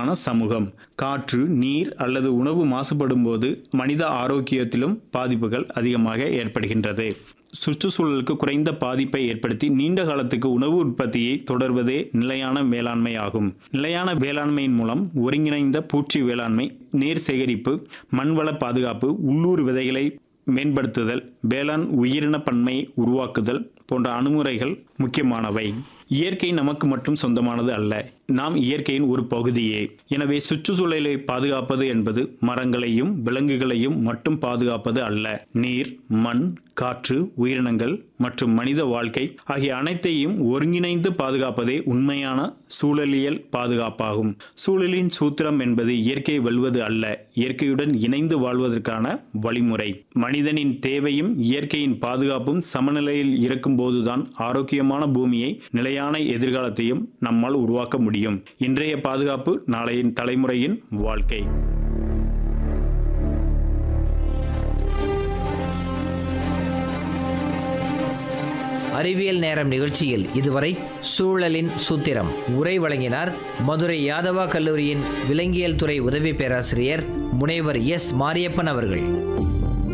அடிப்படையிலான சமூகம் காற்று நீர் அல்லது உணவு மாசுபடும் போது மனித ஆரோக்கியத்திலும் பாதிப்புகள் அதிகமாக ஏற்படுகின்றது சுற்றுச்சூழலுக்கு குறைந்த பாதிப்பை ஏற்படுத்தி நீண்ட காலத்துக்கு உணவு உற்பத்தியை தொடர்வதே நிலையான வேளாண்மை ஆகும் நிலையான வேளாண்மையின் மூலம் ஒருங்கிணைந்த பூச்சி வேளாண்மை நீர் சேகரிப்பு மண்வள பாதுகாப்பு உள்ளூர் விதைகளை மேம்படுத்துதல் வேளாண் உயிரின பன்மை உருவாக்குதல் போன்ற அணுகுமுறைகள் முக்கியமானவை இயற்கை நமக்கு மட்டும் சொந்தமானது அல்ல நாம் இயற்கையின் ஒரு பகுதியே எனவே சுற்றுச்சூழலை பாதுகாப்பது என்பது மரங்களையும் விலங்குகளையும் மட்டும் பாதுகாப்பது அல்ல நீர் மண் காற்று உயிரினங்கள் மற்றும் மனித வாழ்க்கை ஆகிய அனைத்தையும் ஒருங்கிணைந்து பாதுகாப்பதே உண்மையான சூழலியல் பாதுகாப்பாகும் சூழலின் சூத்திரம் என்பது இயற்கையை வெல்வது அல்ல இயற்கையுடன் இணைந்து வாழ்வதற்கான வழிமுறை மனிதனின் தேவையும் இயற்கையின் பாதுகாப்பும் சமநிலையில் இருக்கும்போதுதான் ஆரோக்கியமான பூமியை நிலையான எதிர்காலத்தையும் நம்மால் உருவாக்க முடியும் இன்றைய பாதுகாப்பு நாளைய தலைமுறையின் வாழ்க்கை அறிவியல் நேரம் நிகழ்ச்சியில் இதுவரை சூழலின் சூத்திரம் உரை வழங்கினார் மதுரை யாதவா கல்லூரியின் விலங்கியல் துறை உதவி பேராசிரியர் முனைவர் எஸ் மாரியப்பன் அவர்கள்